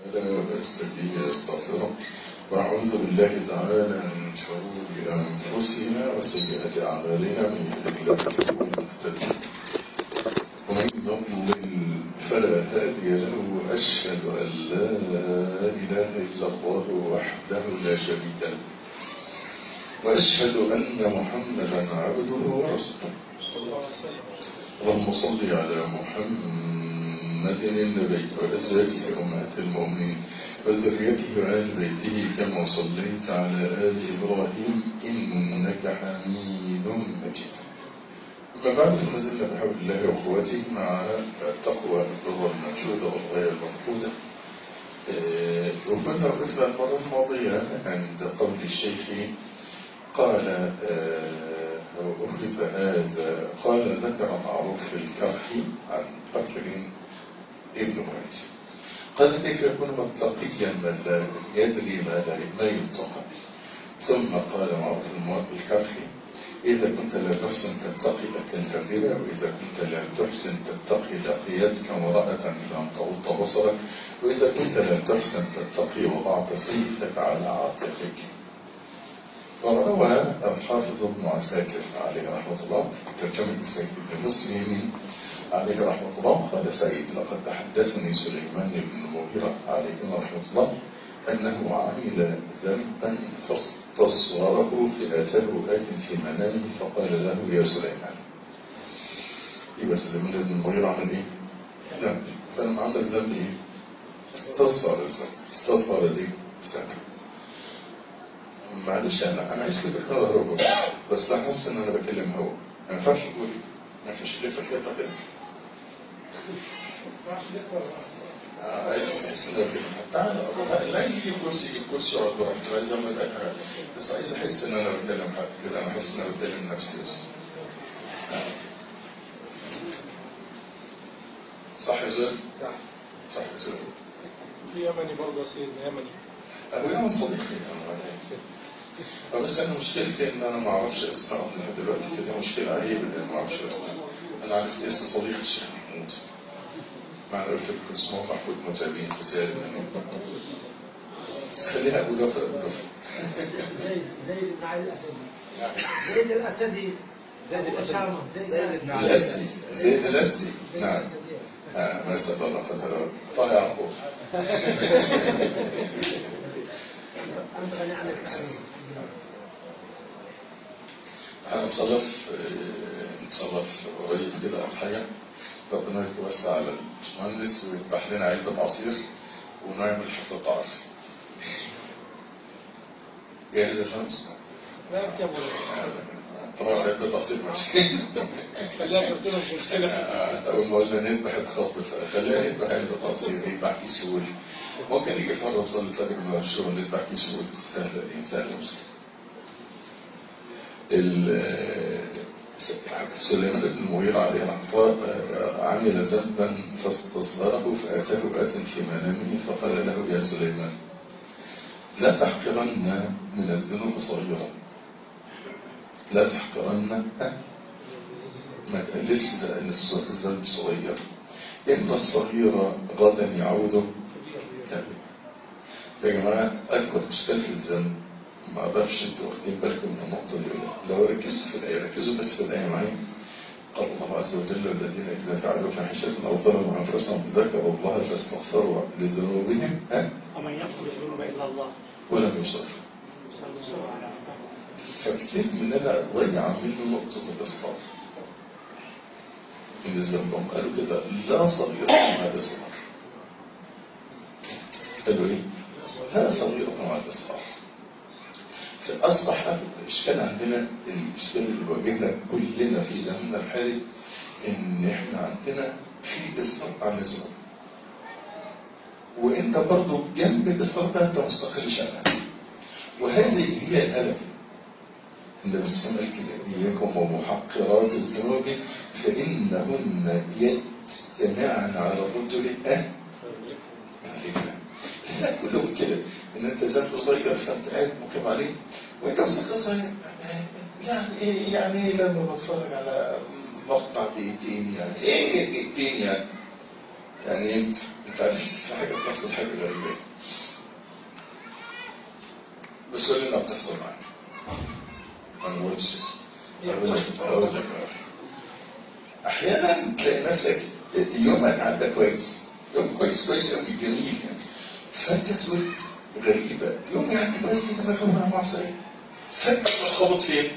ونستهديه ونستغفره ونعوذ بالله تعالى من شرور أنفسنا وسيئات أعمالنا من يهده الله فهو المهتدي ومن يضلل فلا هادي له أشهد أن لا إله إلا الله وحده لا شريك له وأشهد أن محمدا عبده ورسوله اللهم صل على محمد النبي وأزواجه أمهات المؤمنين وذريته وآل بيته كما صليت على آل إبراهيم إنك حميد مجيد أما بعد فما زلنا بحول الله وقوته مع التقوى الضرورة المنشودة والغاية المفقودة وكنا وقفنا المرة الماضية عند قول الشيخ قال أخذ هذا قال ذكر معروف الكرخي عن بكر ابن قيس قال كيف يكون متقيا من لا يدري ما لا ما ينطق ثم قال معروف الكرخي إذا كنت لا تحسن تتقي لك الربا وإذا كنت لا تحسن تتقي لقيتك امرأة فلم تغض بصرك وإذا كنت لا تحسن تتقي وضعت سيفك على عاتقك وروى الحافظ ابن عساكر عليه رحمة الله ترجمة سيد بن مسلم عليه رحمة الله قال سعيد لقد تحدثني سليمان بن المغيرة عليه رحمة الله أنه عمل ذنبا فاستصوره فأتاه آت في منامه فقال له يا سليمان يبقى سليمان بن المغيرة عمل إيه؟ ذنب فلما عمل ذنب إيه؟ استصغر الذنب استصغر الإيه؟ الذنب معلش انا انا عايز كده اكرر ربع بس احس ان انا بكلم هو ما ينفعش تقول ما ينفعش لفه لفه كده عايز احس ان انا بكلم تعالى اللي عايز يجيب كرسي يجيب كرسي يقعد براحته اللي عايز يعمل اي حاجه بس عايز احس ان انا بكلم حد كده انا احس ان انا بكلم نفسي بس صح يا زول؟ صح صح يا زول في يمني برضه يا سيدنا يمني ابو يمن صديقي انا بس انا مشكلتي ان انا ما اعرفش اسمائهم لحد دلوقتي كده مشكله عيب ان انا ما اعرفش اسمائهم انا عرفت اسم صديق الشيخ محمود مع قلت لكم اسمه محمود متابعين في سير منه بس خلينا ابو جعفر ابو جعفر زيد زيد بن علي الاسدي زيد الاسدي زيد الاسامه زيد بن علي الاسدي زيد الاسدي نعم آه ما يسأل الله فترة طه يعقوب انت غني عن التعريف انا مصرف مصرف قريب كده او حاجه ربنا يتوسع على الباشمهندس ويذبح لنا علبه عصير ونعمل حفله تعرف جاهز يا شمس؟ لا يا ابو طبعا علبه عصير ماشي خليها قلت له مش مشكله اول ما قلنا نذبح اتخطف خلينا نذبح علبه عصير نذبح كيس فول ممكن يجي في مره نصلي الفجر من الشغل نذبح كيس فول سهله دي سهله مش سليمان بن المغيرة عليه رحمة الله عمل ذنبا فاستصغره فأتاه آت في منامه فقال له يا سليمان لا تحقرن من الذنوب صغيرا لا تحقرن ما تقللش ان الذنب صغير إن الصغير غدا يعود كبير يا جماعة أكبر إشكال في الذنب ما اعرفش انتوا واخدين بالكم من النقطة دي ولا لو ركزتوا في الآية ركزوا بس في الآية معايا قال الله عز وجل الذين إذا فعلوا فاحشة أو ظلموا أنفسهم ذكروا الله فاستغفروا لذنوبهم ها ومن يغفر الذنوب الا الله ولم يصرفوا صلى الله عليه وسلم فكتير مننا ضيع منه نقطة الإصرار من الذنب هم قالوا كده لا صغيرة مع الإصرار قالوا إيه؟ لا صغيرة مع الإصرار فأصبح الإشكال عندنا الإشكال اللي بيواجهنا كلنا في زماننا الحالي إن إحنا عندنا في إصرار على الذنوب وإنت برضو جنب الإصرار ده أنت مستقل شأنك وهذه هي الهدف النبي صلى الله عليه وسلم كده إياكم ومحقرات الذنوب فإنهن يجتمعن على الرجل أه لا كلهم كده ان انت ذنب صغير فانت قاعد مقيم عليه وانت بتفكر صغير يعني ايه يعني ايه لما بتفرج على مقطع دقيقتين يعني ايه دقيقتين يعني يعني انت عارف في حاجه بتحصل حاجه غريبه بس قول لي انها بتحصل معاك انا ما قلتش اسم اقول لك اقول لك احيانا تلاقي نفسك يومك عدى كويس يوم كويس كويس قوي جميل يعني فانت تقول غريبه يوم يعدي كويس كده ما يفهم مع معصيه فجاه خبط فين؟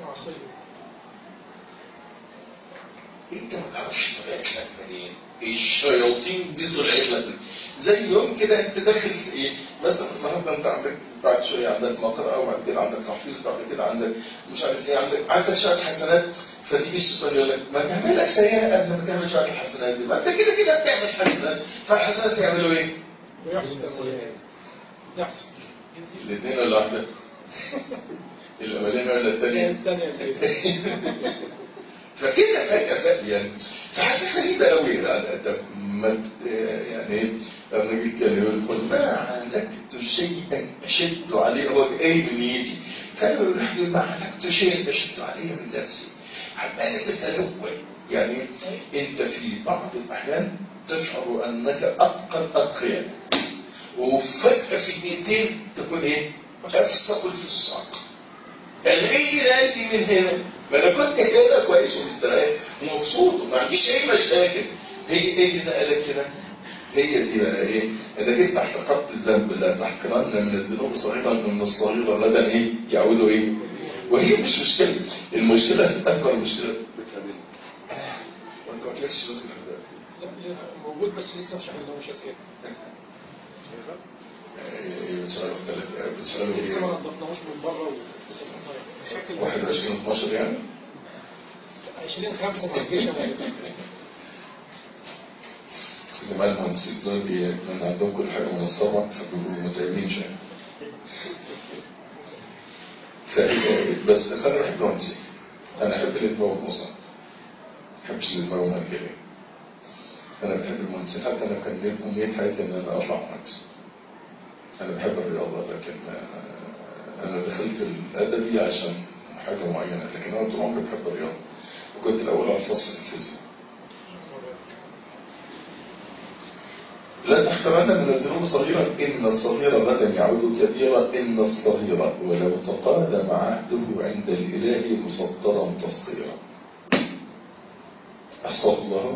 انت ما تعرفش طلعت لك منين الشياطين دي طلعت لك منين زي يوم كده انت داخل ايه مثلا النهارده انت عندك بعد شويه عندك مقرأة وبعد كده عندك تحفيظ بعد كده عندك مش عارف ايه عندك عندك شويه حسنات فتيجي الشيطان يقول لك ما تعمل لك سيئه قبل ما تعمل شويه الحسنات دي ما انت كده كده بتعمل حسنات فالحسنات يعملوا ايه؟ ويحصل يحصل الاثنين ولا واحده؟ الاولاني ولا الثانيه؟ الثانية يا سيدي فكده فجأة فجأة يعني فحاجة غريبة قوي يعني انت ما يعني الراجل كان يقول قل ما عالجت شيئا أشد عليه هو أي من نيتي كان يقول له ما عالجت شيئا أشد عليه من نفسي عمال تتلون يعني انت في بعض الأحيان تشعر أنك أتقن أتقيا وفجأة في دقيقتين تكون إيه؟ أفسق الفساق يعني ايه نادي من هنا ما انا كنت هنا كويس ومستريح ومبسوط وما عنديش اي مشاكل هي ايه اللي نقلك كده هي دي بقى ايه انك انت تحت خط الذنب لا تحقرن من الذنوب صغيرا ومن الصغيرة غدا ايه يعودوا ايه وهي مش مشكلة المشكلة اكبر مشكلة بتقابلنا وانت ما تلاقيش رزق لا، لا، موجود بس لسه مش عامل مش اسير بتسألوا اختلف بتسألوا لسه ما ايه نضفناهوش من بره ولسه مشاكل 21 12 يعني 20 5 ما تجيش انا بس جماعة المهندسين دول بي- من عندهم كل حاجة منظمة فبيبقوا متعبين شوية. فهي بس بس أنا بحب المهندسين. أنا أحب اللي يتمرن مصنع. ما بحبش اللي يتمرن مركبي. أنا بحب المهندسين حتى أنا كان لي أمنية حياتي إن أنا أطلع مهندس. أنا بحب الرياضة لكن آه، أنا دخلت الأدبي عشان حاجة معينة لكن أنا طول عمري بحب الرياضة. وكنت الأول على الفصل في الفيزياء. لا تحقرن من الذنوب صغيرا إن الصغير غدا يعود كبيرا إن الصغير ولو تقادم عهده عند الإله مسطرا تسطيرا أحصاه الله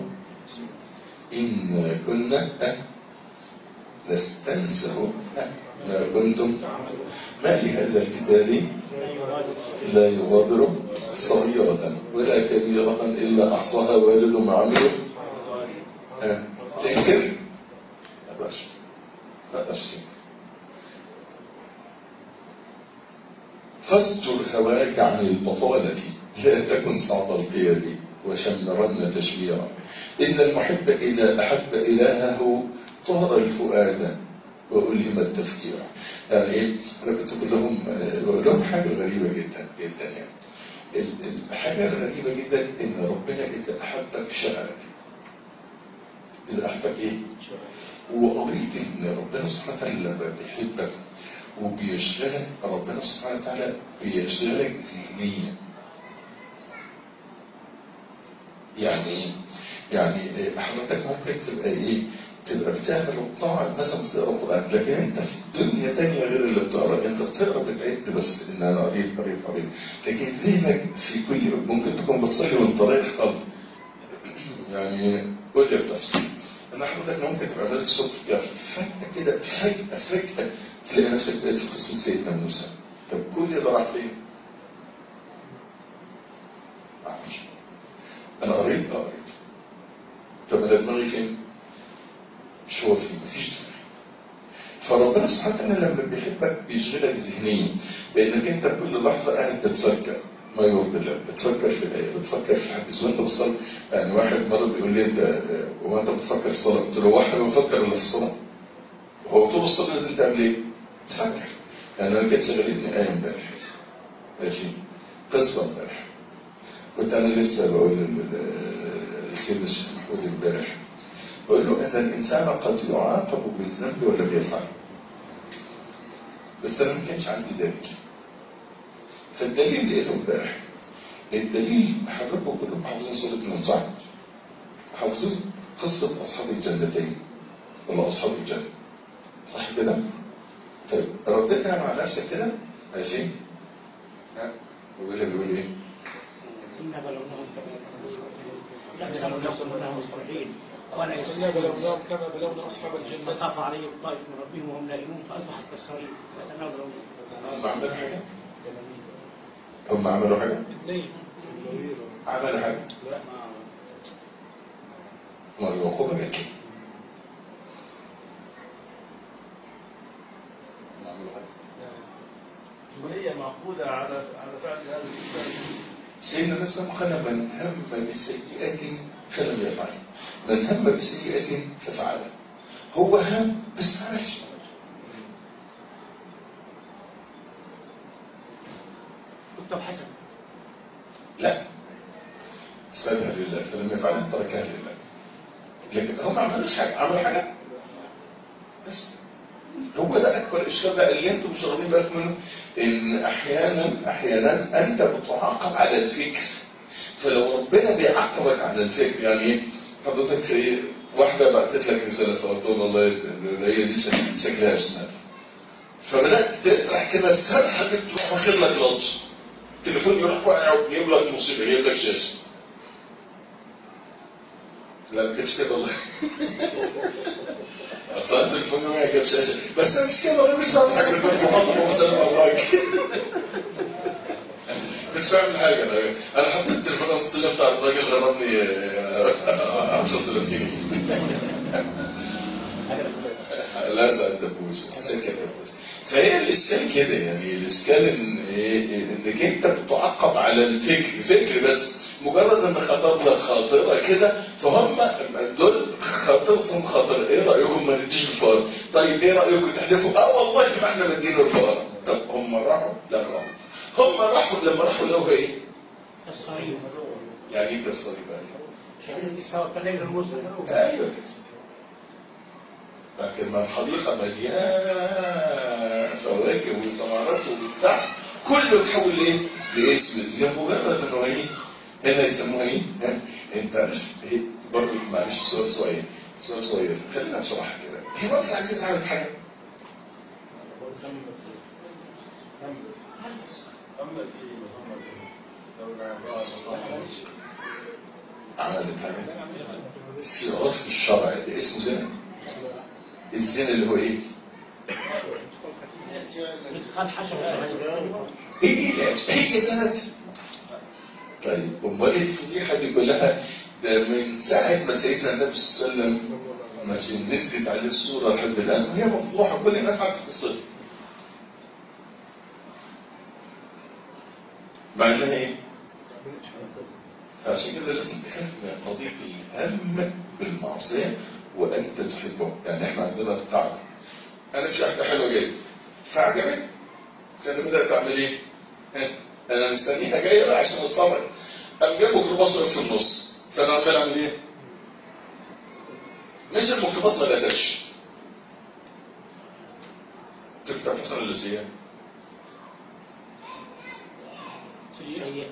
إن كنا أه نستنسخ أه ما كنتم ما لهذا الكتاب لا يغادر صغيرة ولا كبيرة إلا أحصاها والد ما عملوا أه تنكر ما بقاش ما بقاش فاستر هواك عن البطالة لا تكن صعب القيام وشمرن تشميرا إن المحب إذا أحب إلهه طار الفؤاد وألهم التفكير يعني إيه؟ أنا كنت بقول لهم بقول لهم حاجة غريبة جدا جدا يعني ال- الحاجة الغريبة جدا إن ربنا إذا أحبك شغلك إذا أحبك إيه؟ وقضية إن ربنا سبحانه وتعالى لما بيحبك وبيشغلك ربنا سبحانه وتعالى بيشغلك ذهنيا يعني إيه؟ يعني إيه؟ حضرتك ممكن تبقى ايه تبقى بتعمل الطاعة مثلا بتقرا قرآن لكن انت في دنيا تانية غير اللي بتقرا انت بتقرا بتعد بس ان انا قريت قريت قريت لكن ذهنك في كل ممكن تكون بتصلي وانت رايح خالص يعني قول لي بتحصل انا حضرتك ممكن تبقى ماسك صوت الكهف فجأة كده فجأة فجأة تلاقي نفسك بقيت في قصة سيدنا موسى طب كل ده راح فين؟ معرفش انا قريت اه قريت طب انا دماغي فين؟ مش هو فين مفيش دماغي فربنا سبحانه وتعالى لما بيحبك بيشغلك ذهنيا بانك انت كل لحظه قاعد بتفكر ما يرضي الله بتفكر في الايه بتفكر في الحديث وانت بتصلي يعني واحد مره بيقول لي انت آه، هو انت بتفكر في الصلاه قلت له هو احنا بنفكر الا في الصلاه هو طول الصلاه لازم تعمل ايه؟ تفكر يعني انا كانت شغلتني ايه امبارح ماشي قصه امبارح كنت انا لسه بقول لل- لسيدنا الشيخ محمود امبارح بقول له ان الانسان قد يعاقب بالذنب ولم يفعل بس انا ما كانش عندي دليل فالدليل لقيته امبارح الدليل حضراتكم كلكم حافظين سوره النون صح؟ حافظين قصة أصحاب الجنتين ولا أصحاب الجنة صح كده؟ طيب رددها مع نفسك كده ماشي؟ ها؟ بيقول بيقول ايه؟ إنا بلوناهم كما بلوناهم الصالحين ولا إنا يستطيعون بلوناهم كما بلونا أصحاب الجنة فطاف عليهم طائف من ربهم وهم نائمون فأصبحت كالصريم فتناولوا هم عملوا حاجة؟ هم عملوا حاجة؟ اثنين عملوا حاجة؟ ما العقوبة جت كده. هم عملوا حاجة. وهي معقودة على على فعل هذا الإنسان سيدنا النبي صلى الله عليه وسلم قال من هم بسيئة فلم يفعل من هم بسيئة ففعلها هو هم بس ما عملش كتب حسن لا سابها لله فلم يفعلها تركها لله لكن هم ما عملوش حاجة عملوا حاجة بس هو ده اكبر اشكال بقى اللي انتم مش واخدين بالكم منه ان احيانا احيانا انت بتعاقب على الفكر فلو ربنا بيعاقبك على الفكر يعني ايه حضرتك في واحده بعتت لك رساله فقلت لها والله هي دي شك- شكلها اسنان فبدات تسرح كده السرحه دي تروح واخد لك لطش التليفون يروح واقع ويجيب لك مصيبه يجيب لك شاشه لا ما كانش كده والله اصلا التليفون ما جاب شاشه بس انا مش كده انا مش بعمل حاجه كنت محاضره مثلا او رايك كنت بعمل حاجه انا انا حطيت التليفون المتصل بتاع الراجل غرمني آه، 10000 جنيه لا زال الدبوس السكه الدبوس فهي الاشكال كده يعني الاشكال ان إيه؟ انك انت بتعقب على الفكر فكر بس مجرد ان خطر لك خاطره كده فهم دول خاطرتهم خاطر ايه رايكم ما نديش الفار طيب ايه رايكم تحلفوا اه والله ما احنا مدينه الفار طب هم راحوا لا راحوا هم راحوا لما راحوا لقوا ايه الصريم يعني ايه كسري بقى يعني سواء كان المسلم ايوه كده لكن ما الحديقه مليانه فواكه وثمرات وبتاع كله تحول لايه؟ لاسم لمجرد انه ايه؟ هنا يسموها ايه؟ ها؟ انت عارف ايه؟ برضه معلش سؤال صغير سؤال صغير خلينا بصراحه كده هي مرات العزيز عملت حاجه؟ عملت حاجه في عرف الشرع ده اسمه زنا الزنا اللي هو ايه؟ ادخال حشر ايه العلاج؟ هي زنت طيب امال الفضيحه دي كلها ده من ساعه ما سيدنا النبي صلى الله عليه وسلم ماشي نزلت عليه الصوره لحد الان وهي مفضوحه كل الناس عارفه قصتها مع انها ايه؟ فعشان كده لازم تخاف من قضيه الهم بالمعصيه وانت تحبه يعني احنا عندنا قاعده انا في واحده حلوه جدا فعجبتني فانا بدات اعمل ايه؟ ها؟ انا مستنيها جايه بقى عشان اتفرج قام جاب ميكروباص واقف في النص فانا عمال اعمل ايه؟ مش الميكروباص ما لقاش تفتح حسن اللسيه سيئة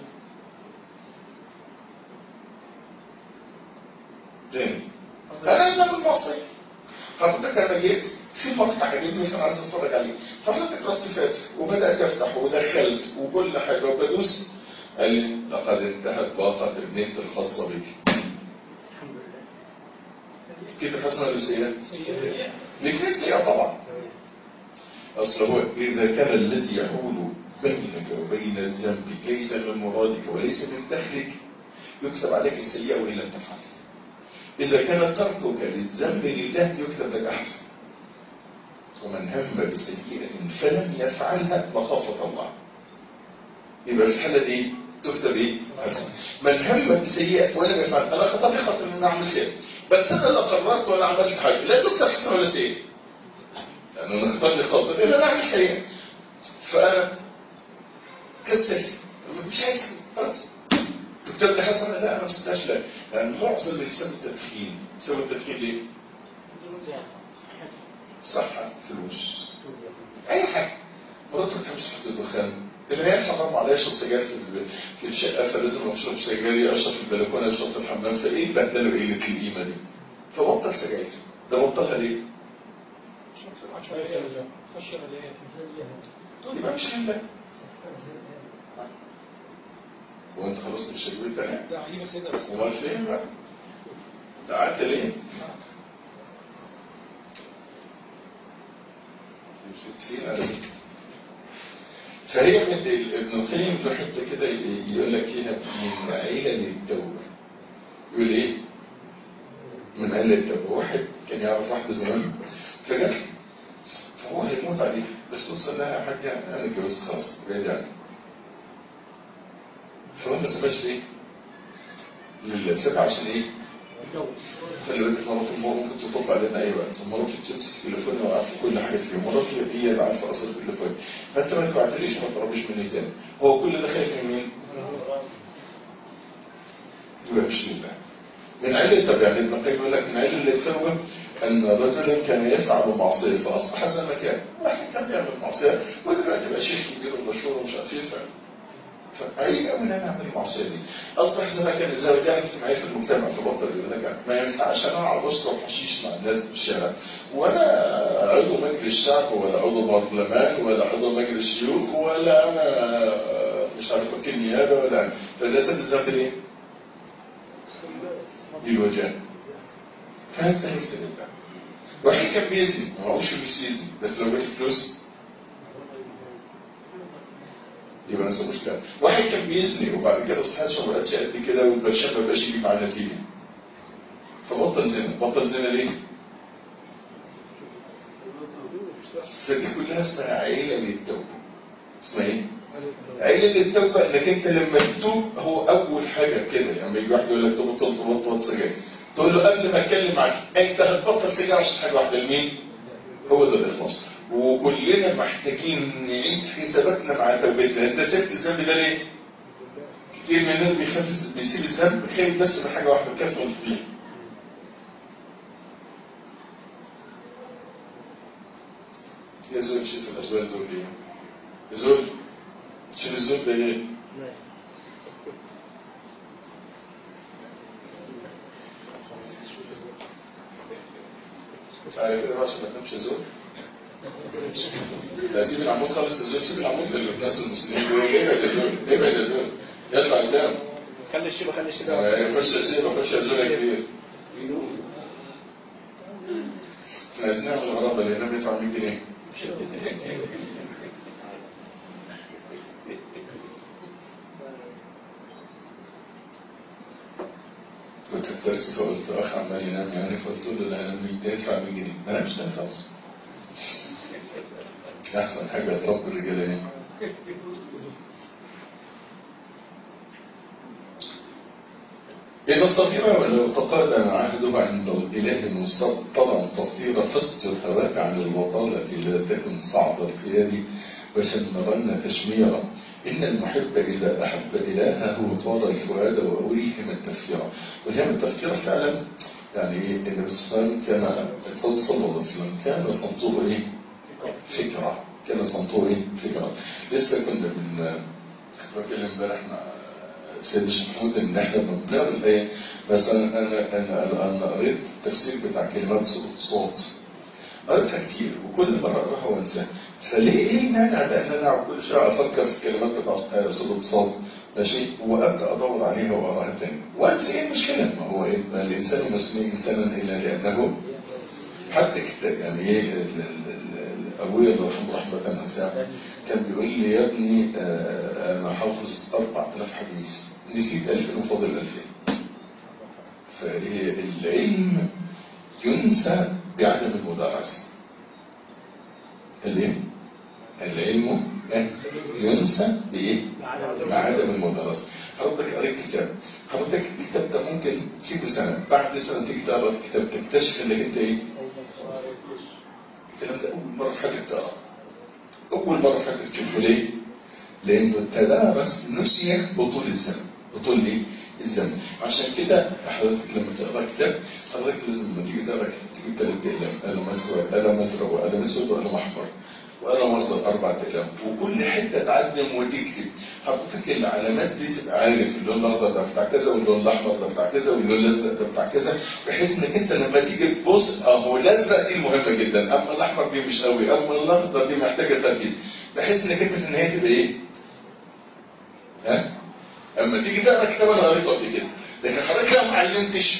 تاني انا انا في المعصيه حضرتك انا جيت في مقطع عجبني فانا عايز اتفرج عليه فحضرتك رحت فاتح وبدات افتح ودخلت وكل حاجه وبدوس قال لي لقد انتهت باقه النت الخاصه بك الحمد لله كده حسن اللسيه سيئة الاثنين سيئة طبعا أصل هو إذا كان الذي يحول بينك وبين الذنب ليس من مرادك وليس من دخلك يكتب عليك السيئة وإن لم تفعل إذا كان تركك للذنب لله يكتب لك أحسن ومن هم بسيئة فلم يفعلها مخافة الله يبقى في الحالة دي تكتب ايه؟ حسن من هم بسيئة ولم يفعل انا خطر لي خطر ان انا اعمل سيئة بس انا لا قررت ولا عملت حاجة لا تكتب حسن ولا سيئة لان انا خطر لي خطر ان انا اعمل سيئة فانا كسلت مش عايز خلاص تكتب لي حسنة لا انا ما استناش لا لان معظم اللي بسبب التدخين بسبب التدخين ليه؟ صحة فلوس اي حاجة مراتك ما بتحبش تحط الدخان العيال حرام عليا اشرب سجاير في ال- في الشقه فلازم اشرب سجاير اشرب في البلكونه اشرب في الحمام فايه البهدله وايه القيمه دي فبطل سجاير ده بطلها ليه؟ خشية مليئة يبقى مش لله وانت خلاص مش هتجيب التاني ده عجيبة سيدنا بس امال فين بقى؟ انت قعدت ليه؟ مش كتير على ايه؟ فهي من ال- ابن القيم له حته كده ي- يقول لك فيها من عيله للتوبه يقول ايه؟ من عيله للتوبه واحد كان يعرف واحده زمان فجاه فهو هيموت عليه بس وصل لها يا حاجه انا اتجوزت خلاص بعيد عني فهو ما سابهاش ليه؟ للسبع عشان ايه؟ خلي بالك مرات المرة ممكن تطب علينا اي وقت مرات بتمسك تليفوني وعارفه كل حاجه فيه مرات هي اللي عارفه اصل التليفون فانت ما تبعتليش ما تقربش مني تاني هو كل ده خايف من مين؟ يبقى مش لله من علة طب يعني ابن القيم يقول لك من علة التوبة أن رجلا كان يفعل معصية فأصبح زي ما كان واحد كان بيعمل معصية ودلوقتي بقى شيخ كبير ومشهور ومش عارف ايه فعيب قوي ان انا اعمل المعصيه دي اصبح زي ما كان زي وجهه اجتماعيه في المجتمع فبطل يقول لك ما ينفعش انا اقعد اشرب حشيش مع الناس في الشارع ولا عضو مجلس شعب ولا عضو برلمان ولا عضو مجلس شيوخ ولا انا مش عارف وكيل نيابه ولا فده سد الذنب ليه؟ دي الوجهه فهذا ليس لله واحد كان بيزني ما هوش بيزني بس لو جت فلوس يبقى نفس المشكله واحد كان بيزني وبعد كده صحته ما بقتش قد كده والبرشام ما بقاش يجيب مع النتيجه فبطل زنا بطل زنا ليه؟ فدي كلها اسمها عيله للتوبه اسمها ايه؟ عيله للتوبه انك انت لما تتوب هو اول حاجه كده لما يجي واحد يقول لك تبطل تبطل سجاير تقول له قبل ما اتكلم معاك انت هتبطل سجاير عشان حاجه واحده لمين؟ هو ده الاخلاص وكلنا محتاجين نعيد حساباتنا مع توبتنا انت سبت الذنب ده ليه؟ كتير مننا بيخاف بيسيب الذنب خايف بس من حاجه واحده كسر فيه يا زول شوف الازواج دول ايه؟ يا زول شوف الزول ده ايه؟ تعالى كده بقى عشان ما تنامش يا زول لا سيب العمود خالص يا زول سيب العمود للناس المسلمين دول ابعد يا زول ابعد يا زول يطلع قدام خلي الشبه خلي الشبه يخش يا سيب يخش يا زول يا كبير احنا عايزين نعمل غرابه لانه بيدفع 100 جنيه كنت في الدرس فقلت اخ عمال ينام يعني فقلت له لا انا مش هيدفع 100 جنيه ما نامش تاني خالص احسن حاجه تربي الرجاله يعني إن الصغيرة ولو تقادم عهده عند الإله مسطرا تصير فاستر هواك عن الوطالة لا تكن صعب القياد وشمرن تشميرا إن المحب إذا أحب إلهه طال الفؤاد وألهم التفكير ألهم التفكير فعلا يعني النبي صلى الله عليه وسلم كان صلى الله عليه وسلم كان صمته إيه؟ فكرة كان صمته إيه؟ فكرة لسه كنا من كنت بتكلم امبارح مع سيد الشيخ محمود ان احنا بنقرا الايه مثلا انا انا انا قريت التفسير بتاع كلمات صوت صوت قريتها كتير وكل مره اقراها وانساها فليه ايه المانع ده ان انا أقعد كل شويه افكر في الكلمات بتاع صوت صوت ماشي وابدا ادور عليها واقراها تاني وانسى ايه المشكله ما هو ايه ما الانسان مسلم انسانا الا لانه حتى كتاب يعني ايه ال- ال- ال- ابويا الله يرحمه رحمه واسعه كان بيقول لي يا ابني آه، انا حافظ 4000 حديث نسيت 2000 وفاضل 2000 فهي العلم ينسى بعدم المدارسه الايه؟ العلم ينسى بايه؟ بعدم المدارسه حضرتك قريت كتاب حضرتك الكتاب ده ممكن تسيبه سنه بعد سنه تيجي تقرا الكتاب تكتشف انك انت ايه؟ الكلام ده اول مره في حياتك تقرا اول مره في حياتك تشوفه ليه؟ لانه التدارس نسي بطول الزمن بطول ايه؟ الزمن عشان كده حضرتك لما تقرا كتاب حضرتك لازم لما تيجي تقرا كتاب تيجي تلاقي قلم قلم اسود قلم ازرق وقلم اسود وقلم احمر وأنا مرضى أربعة أقلام وكل حتة تعلم وتكتب حضرتك العلامات دي تبقى عارف اللون الأخضر ده بتاع كذا واللون الأحمر ده بتاع كذا واللون الأزرق ده بتاع كذا بحيث إنك أنت لما تيجي تبص أه هو الأزرق دي مهمة جدا أما الأحمر دي مش قوي أما الأخضر دي محتاجة تركيز بحيث إنك أنت في النهاية تبقى إيه؟ ها؟ اما تيجي تقرا كتاب انا قريته قبل كده لكن حضرتك لو ما علمتش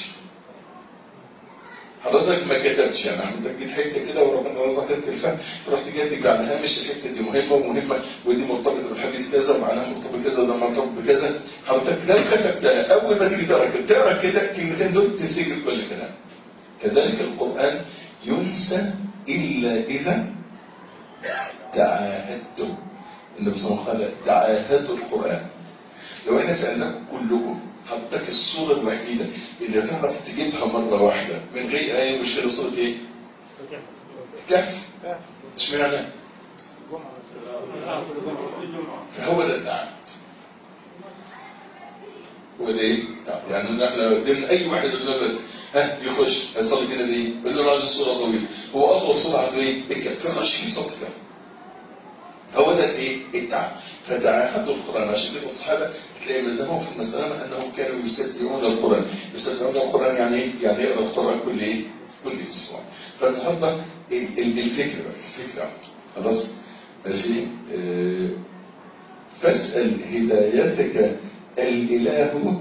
حضرتك ما كتبتش يعني حضرتك جيت حته كده وربنا رزقك الفهم رحت جاي تيجي على هامش الحته دي مهمه ومهمه ودي مرتبطه بالحديث كذا ومعناها مرتبط كذا وده مرتبط بكذا حضرتك لو كتبتها اول ما تيجي تقرا كده تقرا كده الكلمتين دول تفتكر كل كلام كذلك القران ينسى الا اذا تعاهدتم النبي صلى الله عليه وسلم قال تعاهدوا القران لو احنا سألناكم كلكم حضرتك الصورة الوحيدة اللي تعرف تجيبها مرة واحدة من غير آية مش غير صورة ايه؟ كهف اشمعنى؟ فهو ده التعب هو ده ايه؟ تعب. يعني احنا لو قدمنا اي واحد قلنا له ها يخش هيصلي كده بايه؟ قلنا له عايز صورة طويلة هو اطول صورة عنده ايه؟ الكهف فيخش يجيب صوت الكهف هو ده ايه التعب فتعاهدوا القرآن عشان كده الصحابة تلاقي مذهبهم في المسألة أنهم كانوا يصدقون القرآن يصدقون القرآن يعني ايه؟ يعني يقرأ القرآن كل ايه كل أسبوع فالنهاردة ال- ال- الفكرة الفكرة خلاص ماشي آه، فاسأل هدايتك الإله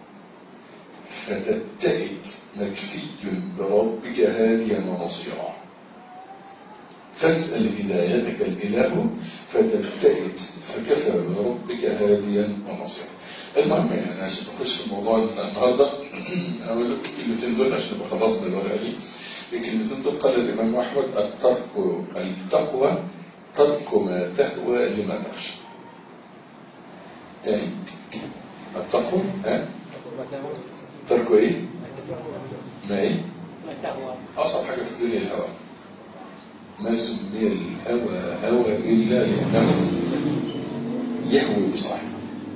فتبتئد مكفي بربك هاديا ونصيرا فاسأل هدايتك الإله فتبتئد فكفى بربك هاديا ونصيرا المهم يعني عشان نخش في الموضوع بتاع النهارده اقول لكم الكلمتين دول عشان نبقى خلصنا الورقه دي الكلمتين دول قال الامام احمد الترك التقوى ترك ما تهوى لما تخشى تاني التقوى ها ترك ايه ما ايه ما تهوى اصعب حاجه في الدنيا الهوى ما سمي الهوى هوى الا لانه يهوي بصاحبه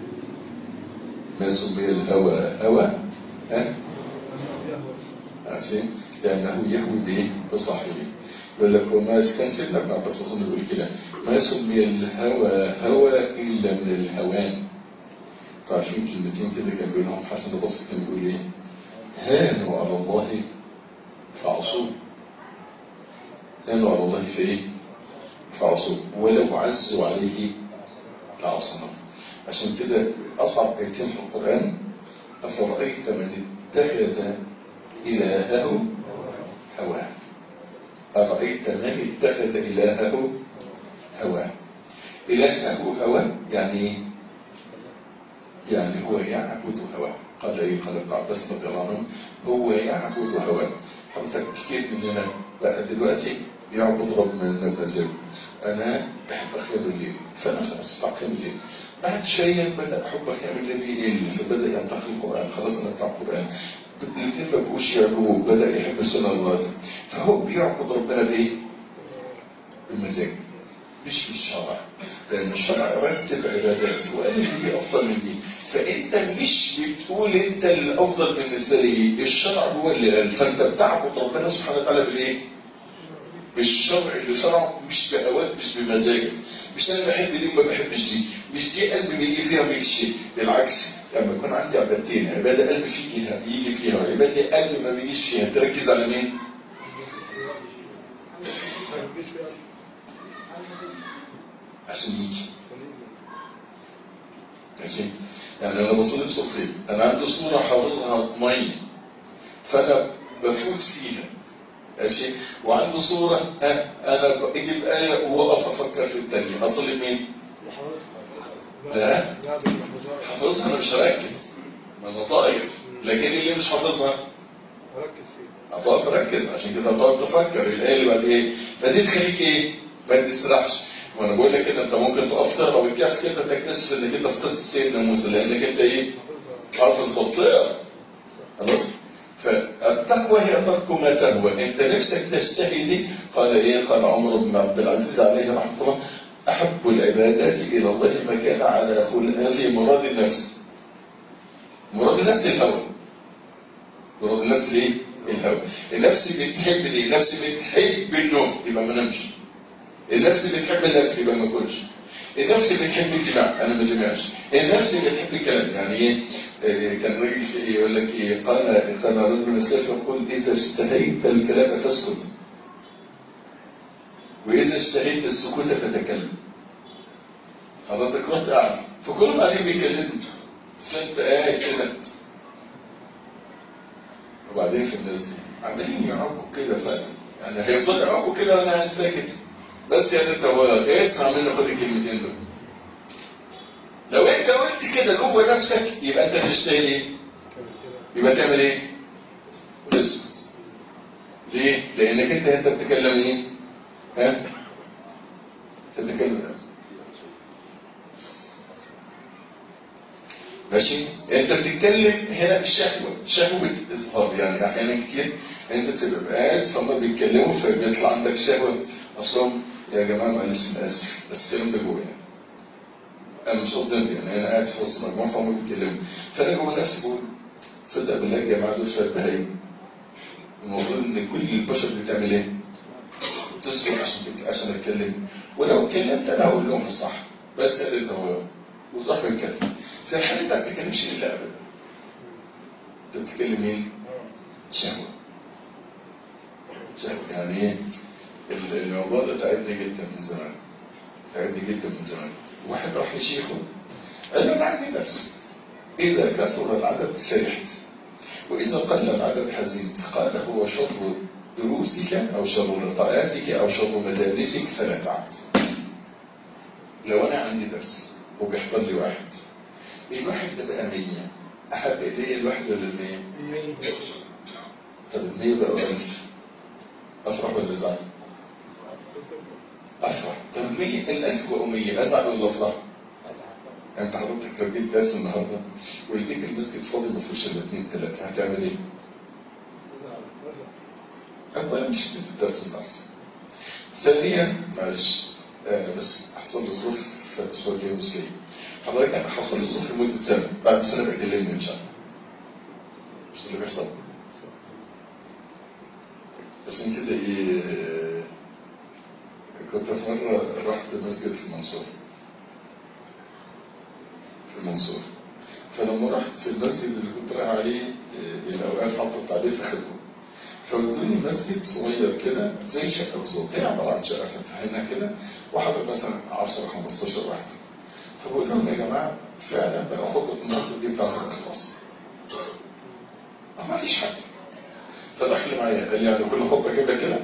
ما سمي الهوى هوى ها عارفين لانه يهوي بايه بصاحبه يقول لك وما كان سيدنا ابن عباس اظن بيقول كده ما سمي الهوى هوى الا من الهوان تعرفين كلمتين كده كان بينهم حسن البصري كان بيقول ايه هانوا على الله فعصوه هانوا على الله في ايه فعصوه ولو عزوا عليه لعصمه عشان كده أصعب آيتين في القرآن أفرأيت من اتخذ إلهه هواه أرأيت من اتخذ إلهه هواه إلهه هواه يعني إيه؟ يعني هو يعبد هواه قال إيه قال ابن عباس رضي الله عنه هو يعبد هواه حضرتك كتير مننا بقى دلوقتي يعبد رب من المزاج أنا بحب أخيام الليل فأنا خلاص بتاع قيام الليل بعد شوية بدأ حب أخيام الليل يقل فبدأ ينتقي القرآن خلاص أنا بتاع القرآن الاثنين ما بقوش يعبدوه بدأ يحب الصلوات فهو بيعبد ربنا بإيه؟ بالمزاج مش بالشرع لأن الشرع رتب عبادات وقال لي دي أفضل من دي فأنت مش بتقول أنت الأفضل بالنسبة لي الشرع هو اللي قال فأنت بتعبد ربنا سبحانه وتعالى بالإيه؟ بالشرع اللي شرعه مش بهواك مش بمزاجك مش انا بحب دي وما بحبش دي مش دي قلبي بيجي فيها وما يجيش فيها بالعكس لما يكون عندي عبادتين عباده قلبي فيها يجي فيها وعباده قلبي ما بيجيش فيها تركز على مين؟ عشان يجي ماشي يعني انا بصلي بصورتين انا عندي صوره حافظها ميه فانا بفوت فيها ماشي وعنده صورة ها أنا أجيب آية وأقف أفكر في الثانية أصلي مين؟ لا حافظها أنا مش هركز ما أنا طاير لكن اللي مش حافظها ركز فيه هتقف ركز عشان كده هتقعد تفكر الآية اللي بعد إيه فدي تخليك إيه؟ ما تسرحش وأنا بقول لك كده أنت ممكن تقف تقرا بالكهف كده تكتشف إنك أنت في قصة سيدنا موسى لأنك أنت إيه؟ حافظ خطيئة خلاص؟ فالتقوى هي ترك ما تهوى انت نفسك تجتهدي قال ايه قال عمر بن عبد العزيز عليه رحمه الله احب العبادات الى الله ما كان على خلق في مراد النفس مراد النفس الهوى مراد النفس ليه الهوى النفس بتحب ليه النفس بتحب النوم يبقى ما نمشي النفس اللي تحب النفس يبقى ما ياكلش النفس اللي تحب الجماع انا ما جمعش النفس اللي تحب الكلام يعني ايه آه، كان راجل في- يقول لك ايه قال قال رجل مسلف يقول اذا اشتهيت الكلام فاسكت واذا اشتهيت السكوت فتكلم حضرتك رحت قاعد فكلهم قاعدين بيتكلموا فانت قاعد كده وبعدين في الناس دي عمالين يعوقوا كده فعلا يعني هيفضلوا يعوقوا كده وانا قاعد ساكت بس يا انت هو اسمع مني خد الكلمتين دول لو انت قلت كده جوه نفسك يبقى انت بتشتغل ايه؟ يبقى تعمل ايه؟ تسكت ليه؟ لانك انت انت بتتكلم ايه؟ ها؟ تتكلم نفسك ماشي انت بتتكلم هنا الشهوه شهوه اظهار يعني احيانا كتير انت تبقى قاعد فهم بيتكلموا فبيطلع عندك شهوه اصلهم يا جماعه معلش انا اسف بس الكلام ده جوه يعني انا مش قصدي انت يعني انا قاعد في وسط مجموعه فهم بيتكلموا فانا جوه نفسي بقول تصدق بالله يا جماعه دول شويه بهايم المفروض ان كل البشر دي تعمل ايه؟ تسكت عشان تك... عشان اتكلم ولو اتكلمت انا هقول لهم الصح بس قال انت هو وتروح تتكلم في الحالة انت ما بتتكلمش الا ابدا انت بتتكلم مين؟ شهوة شهوة يعني ايه؟ ال- الموضوع ده تعبني جدا من زمان تعبني جدا من زمان واحد راح لشيخه قال له انا عندي بس اذا كثر العدد فرحت واذا قل العدد حزنت قال هو شر دروسك او شر لقاءاتك او شر مجالسك فلا تعد لو انا عندي درس وبيحضر لي واحد الواحد ده بقى 100 احب اليه الواحد ولا ال 100 طب ال 100 بقى 1000 افرح ولا ازعل؟ افرح طب ال 100 ال 1000 بقوا 100 ازعل ولا افرح؟ يعني انت حضرتك لو جيت درس النهارده ولقيت المسجد فاضي ما فيهوش الا اثنين ثلاثه هتعمل ايه؟ اولا مش هتدي الدرس النهارده ثانيا معلش آه بس حصل لي ظروف في الاسبوع الجاي مش جاي حضرتك انا حصل لي ظروف لمده سنه بعد سنه بقى كلمني ان شاء الله مش ده اللي بيحصل بس انت كده ايه آه، كنت في مره رحت مسجد في المنصوره في المنصوره فلما رحت المسجد اللي كنت رايح عليه آه، الاوقاف حطت عليه في خدمه فودوني مسجد صغير كده زي شقه بالظبط هي عباره عن شقه فتحنا كده وحضر مثلا 10 15 واحد فبقول لهم يا جماعه فعلا بقى خطبه النهارده دي بتاعت الخلاص ما فيش حد فدخل معايا قال لي يعني كل خطبه كده كده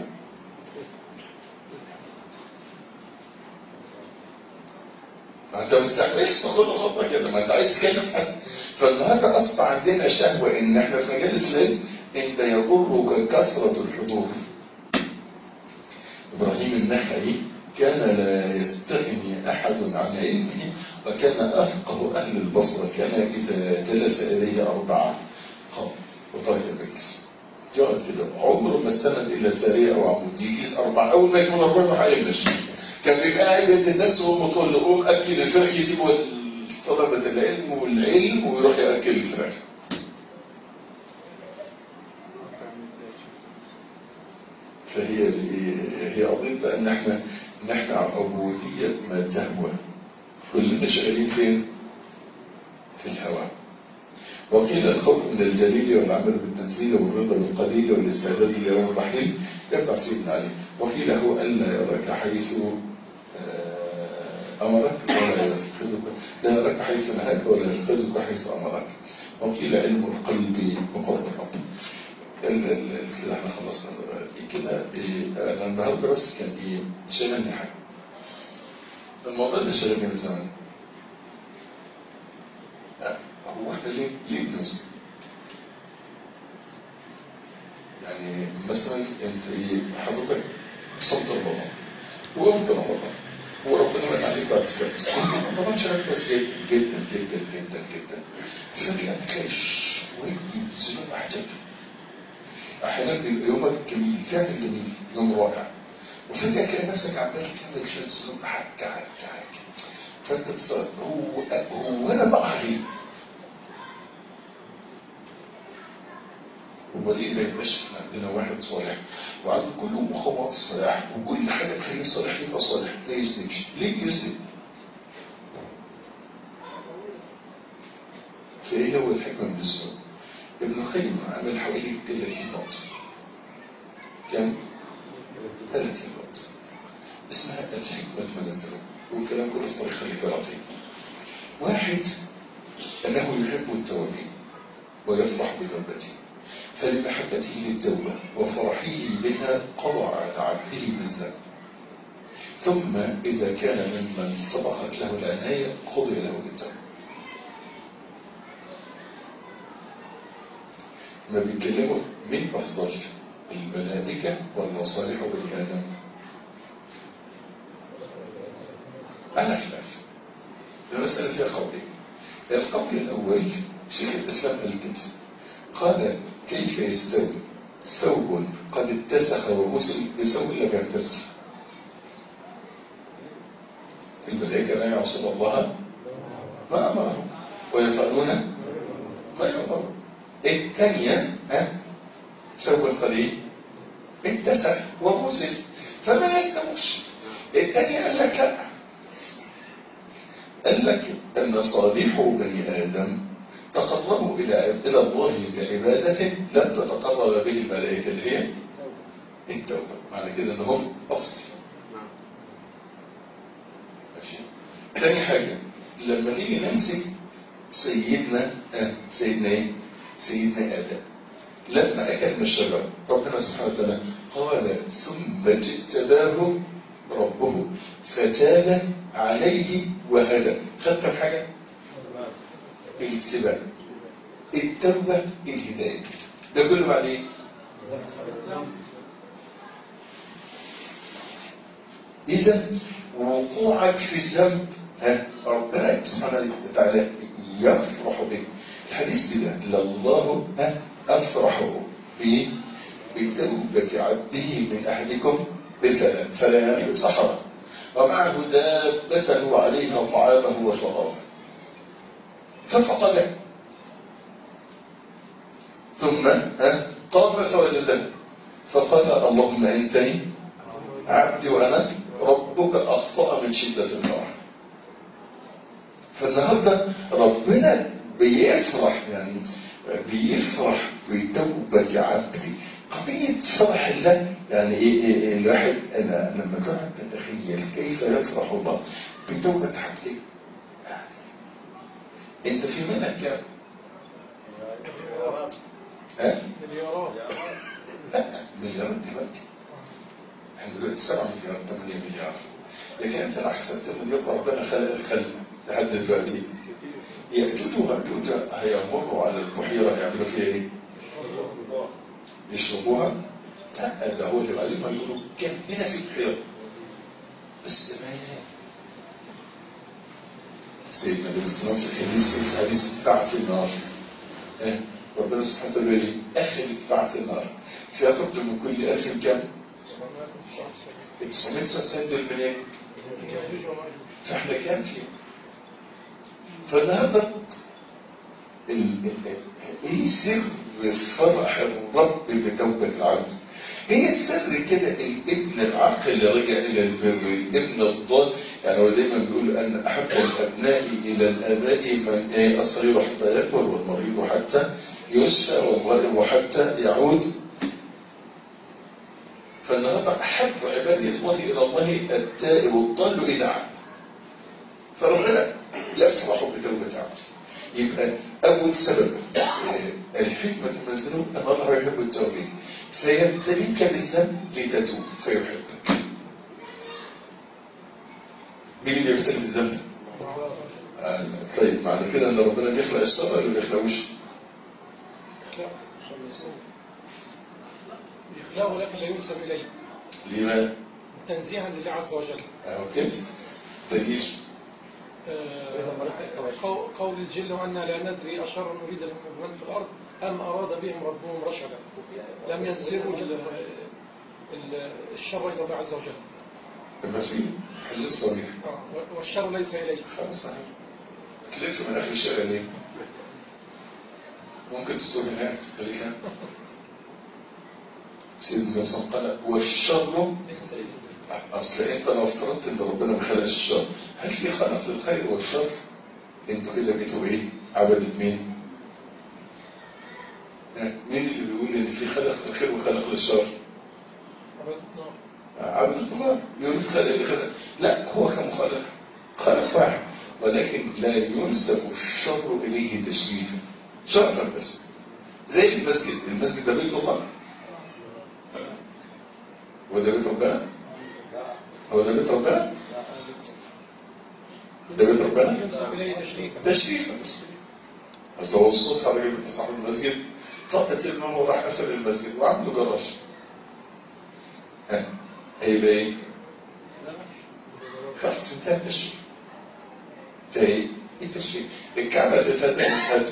ما انت مستحملش تاخد خطوه كده ما انت عايز تكلم حد فالنهارده اصبح عندنا شهوه ان احنا في مجالس العلم انت يضرك كثره الحضور ابراهيم النخعي كان لا يستغني احد عن علمه وكان افقه اهل البصره كان اذا جلس اليه اربعه قام وترك المجلس يقعد كده عمره ما استند الى ساريه او عمود يجلس اربعه اول ما يكون اربعه يروح يمشي كان بيبقى قاعد بين الناس وهو مطول قوم اكل الفراخ يسيبوا طلبه العلم والعلم ويروح ياكل الفراخ فهي هي قضيه بقى ان احنا ان احنا عبوديه ما تهوى كلنا شغالين فين؟ في الهواء وقيل الخوف من الجليل والعمل بالتنزيل والرضا بالقليل والاستعداد ليوم الرحيل يتبع سيدنا علي وقيل هو الا يراك حيث آه، امرك ولا يفقدك لا يراك حيث نهاك ولا يفقدك حيث امرك وقيل علم القلب بقرب الرب ال- ال- كده احنا خلصنا دلوقتي كده إيه، انا النهارده بس كان ايه شغلني حاجه الموضوع ده شغلني من زمان آه، هو احنا ليه ليه بنسكت؟ يعني مثلا انت ايه حضرتك صمت رمضان وقمت رمضان وربنا من عليك بعد كده كنت رمضان شغال كويس جدا جدا جدا جدا جدا فجأة بتلاقي شوية ذنوب عجب احيانا بيبقى يومك جميل فعلا جميل يوم رائع وفجأة تلاقي نفسك عمال تعمل شوية ذنوب حك حك حك فانت بتصير هو هو انا بقى عليه وليه ما يبقاش احنا عندنا واحد صالح وعنده كل مقومات الصلاح وكل حاجه تخليه صالح يبقى صالح لا يذنبش ليه يذنب؟ فايه هو الحكمه من الذنوب؟ ابن القيم عمل حوالي 30 نقطه كم؟ 30 نقطه اسمها الحكمه من الذنوب والكلام كله في طريق الكراتين واحد أنه يحب التوابين ويفرح بتوبته فلمحبته للتوبة وفرحه بها قضى على عبده بالذنب ثم إذا كان ممن سبقت له العناية قضي له بالتوبة ما بيتكلموا من أفضل الملائكة ولا صالح بني آدم أنا خلاف المسألة فيها قولين القول الأول شيخ الإسلام الكنسي قال كيف يستوي ثوب قد اتسخ وغسل بثوب لم يغتسل الملائكة لا يعصون الله ما أمرهم ويفعلون ما يأمرون الثانية ها ثوب القليل اتسخ وغسل فما يستوش الثانية قال لك لا قال لك أن صالح بني آدم تقربوا إلى إلى الله بعبادة لم تتقرب به الملائكة اللي هي التوبة معنى كده أنهم أفضل ماشي تاني حاجة لما نيجي نمسك سيدنا آه سيدنا ايه؟ سيدنا آدم لما أكل من الشجرة ربنا سبحانه وتعالى قال ثم اجتباه ربه فتاب عليه وهدى خد كم حاجة الاجتباء التوبة الهداية ده كله بعد ايه إذا وقوعك في الذنب ها ربنا سبحانه وتعالى يفرح بك الحديث كده لله ها أفرح به بتوبة عبده من أحدكم بثلاث فليالي صحراء ومعه دابته وعليها طعامه وشرابه ففقده ثم ها قام فوجده فقال اللهم انتني عبدي وانا ربك اخطا من شده الفرح فالنهارده ربنا بيفرح يعني بيفرح بتوبة عبدي قضية فرح الله يعني ايه, إيه, إيه الواحد انا لما تقعد تتخيل كيف يفرح الله بتوبة عبده انت في منك كام؟ ها؟ مليارات لا مليارات دلوقتي احنا دلوقتي 7 مليار 8 مليار لكن انت لو حسبت مليار ربنا خلق الخلق لحد دلوقتي يأجوج ومأجوج هيمروا على البحيرة يعملوا فيها ايه؟ يشربوها؟ لا ده هو اللي بعدين ما يقولوا كان هنا في بحيرة بس زمان سيدنا النبي صلى الله عليه وسلم في الحديث في الحديث بعث النار إيه؟ ربنا سبحانه وتعالى يقول لي أخذ بعث النار فيأخذ من كل ألف كم؟ 999 دول منين؟ فاحنا كام فيه؟ فالنهارده ال- ال- ايه سر فرح الرب بتوبة العبد؟ هي السر كده الابن العاقل اللي رجع الى البر الابن الضال يعني هو دايما بيقول ان احب الابناء الى الاباء من إيه الصغير حتى يكبر والمريض حتى يشفى والغائب حتى يعود فالنهارده احب عباد الله الى الله التائب الضال اذا عاد فربنا يفرح بتوبة عبده يبقى أول سبب آه، الحكمة من الذنوب أن الله يحب التوبين فيبتليك بالذنب لتتوب فيحبك مين اللي يبتلي بالذنب؟ آه، طيب معنى كده ان ربنا بيخلق الشر ولا ما بيخلقوش؟ يخلقه لكن لا ينسب إليه لما؟ تنزيها لله عز وجل أهو كده دليل آه، قو- قول الجل وأنا لا ندري أشر نريد بمن في الأرض أم أراد بهم ربهم رشدا لم ينسبوا ال- ال- الشر إلى الله عز وجل لما في حل الصريح آه، والشر ليس إليه خلاص صحيح تلف من آخر الشارع ليه؟ ممكن تتوه هناك خليك هنا سيدنا النبي صلى الله عليه وسلم قال والشر اصل انت لو افترضت ان ربنا ما خلقش الشر هل في خلق للخير والشر انتوا كده بقيتوا ايه عبدة مين ها؟ مين اللي بيقول ان في خلق للخير وخلق للشر عبادة النار عبد الله يقول في خلق للخير لا هو كم خلق خلق واحد ولكن لا ينسب الشر اليه تشريفا شرفا بس زي المسجد المسجد ده بيت الله هو ده بيت ربنا هو ده بيت ربنا ده بيت ربنا ينسب إليه تشريفا تشريفا بس اصل هو الصبح راجل بتاع صاحب المسجد طلعت الامام وراح قفل المسجد وعمل له جراج ها هيبقى ايه؟ خلاص انتهى التشريف انتهى ايه؟ التشريف الكعبه تتهدى مش هدى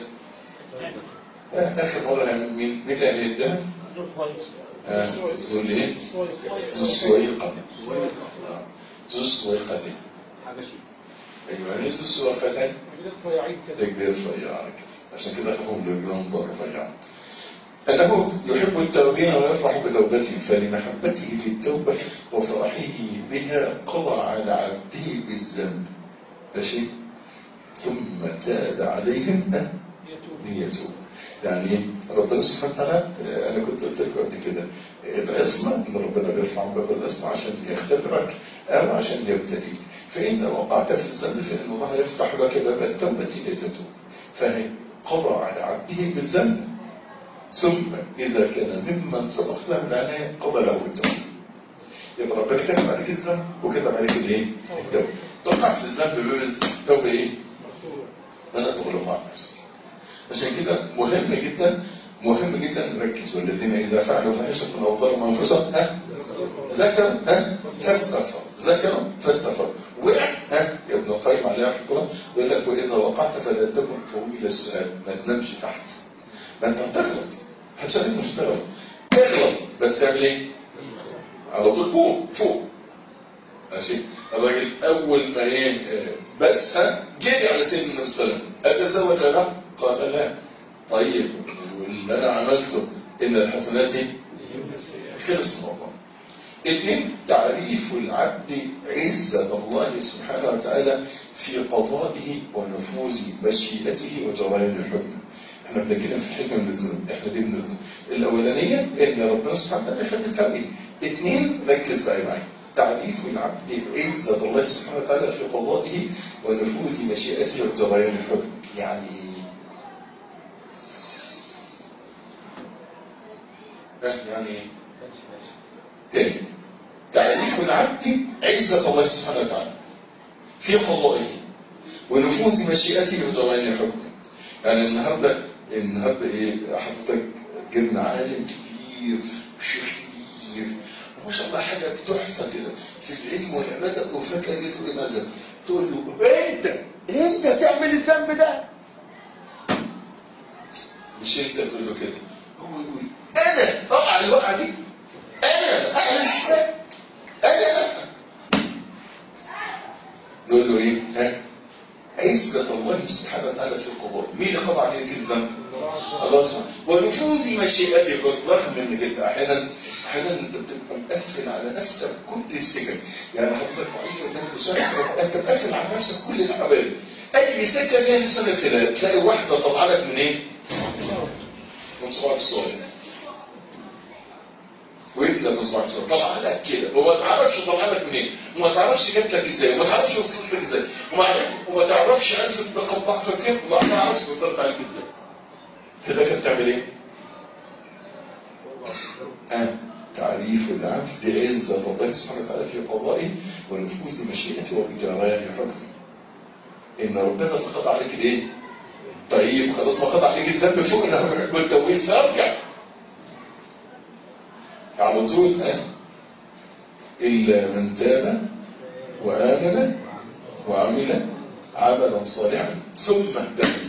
اخر مره هنعمل مين؟ مين اللي هيديها؟ دول كويس ها ذو الايه؟ ذو السويقه ذو السويقه حبشي ايوه يعني ذو السويقتين عبادة فيعيد كده تكبير رفيع كده عشان كده خافهم برجلهم ضر رفيع أنه يحب التوبين ويفرح بتوبته فلمحبته للتوبة وفرحه بها قضى على عبده بالذنب ماشي ثم تاب عليهم أن يتوب يتوب يعني ربنا سبحانه وتعالى آه، انا كنت قلت لكم قبل كده آه، العصمه ان ربنا بيرفع باب العصمه عشان يختبرك او عشان يبتليك فان وقعت في الذنب فان الله يفتح لك باب التوبه لتتوب فهي قضى على عبده بالذنب ثم اذا كان ممن سبق له العنايه قضى له التوبه يبقى ربنا كتب عليك الذنب وكتب عليك الايه؟ التوبه طلعت في الذنب باب التوبه ايه؟ مغفور أنا تغلق على نفسك عشان كده مهم جدا مهم جدا نركز والذين إذا فعلوا فاحشة أو ظلموا أنفسهم ها ذكروا ها فاستغفروا ذكروا فاستغفروا وقع ها يا ابن القيم عليه رحمه الله يقول لك وإذا وقعت فلا تكن طويل السؤال ما تنامش تحت ما أنت هتغلط هتشغل مش تغلط اغلط بس تعمل إيه؟ على طول فوق فوق ماشي الراجل اول ما ايه بس ها جري على سيدنا النبي صلى الله عليه وسلم اتزوج له قال لا طيب واللي انا عملته ان الحسنات خلص الموضوع اثنين تعريف العبد عزة الله سبحانه وتعالى في قضائه ونفوذ مشيئته وجرائم حكمه احنا بنتكلم في الحكمة من الذنوب احنا ليه بنذنب الاولانية ان ربنا سبحانه وتعالى يحب التعريف اثنين ركز بقى معايا تعريف العبد عزة الله سبحانه وتعالى في قضائه ونفوذ مشيئته وجريان الحكم يعني يعني إيه؟ تاني تعريف العبد عزة الله سبحانه وتعالى في قضائه ونفوذ مشيئته وجريان حكمه يعني النهارده النهارده ايه حضرتك جبنا عالم كبير شيخ كبير ما شاء الله حاجة تحفة كده في العلم والعبادة وفجأة جيت تقول ماذا؟ تقول له انت انت تعمل الذنب ده مش انت تقول له كده هو يقول انا اقع الوقعة دي انا اعمل كده انا نقول له ايه ها عزة الله سبحانه وتعالى في القضاء مين اللي قضى عليك الذنب الله سبحانه ونفوذ مشيئتك رغم انك انت احيانا احيانا انت بتبقى مقفل على نفسك كل السكن يعني حضرتك معيش قدام الشارع انت مقفل على نفسك كل العمال اي سكه فيها انسان خلال تلاقي واحده طالعه لك من ايه؟ من صباعك الصغير وابنك من صباعك الصغير طالعه لك كده وما تعرفش طالعه لك منين وما تعرفش جت لك ازاي وما تعرفش وصلت لك ازاي وما عرف- وما تعرفش عرفت نقاط ضعفك فين وما تعرفش وصلت عليك ازاي في الاخر تعمل ايه؟ آه. تعريف العبد عزة الله سبحانه وتعالى في قضائه ونفوذ مشيئته وبجريان حكمه إن ربنا اللي قضى عليك الإيه؟ طيب خلاص ما قضى عليك الذنب فوق إنه بيحب التوبين فارجع على طول ها إلا من تاب وآمن وعمل عملا صالحا ثم اهتدى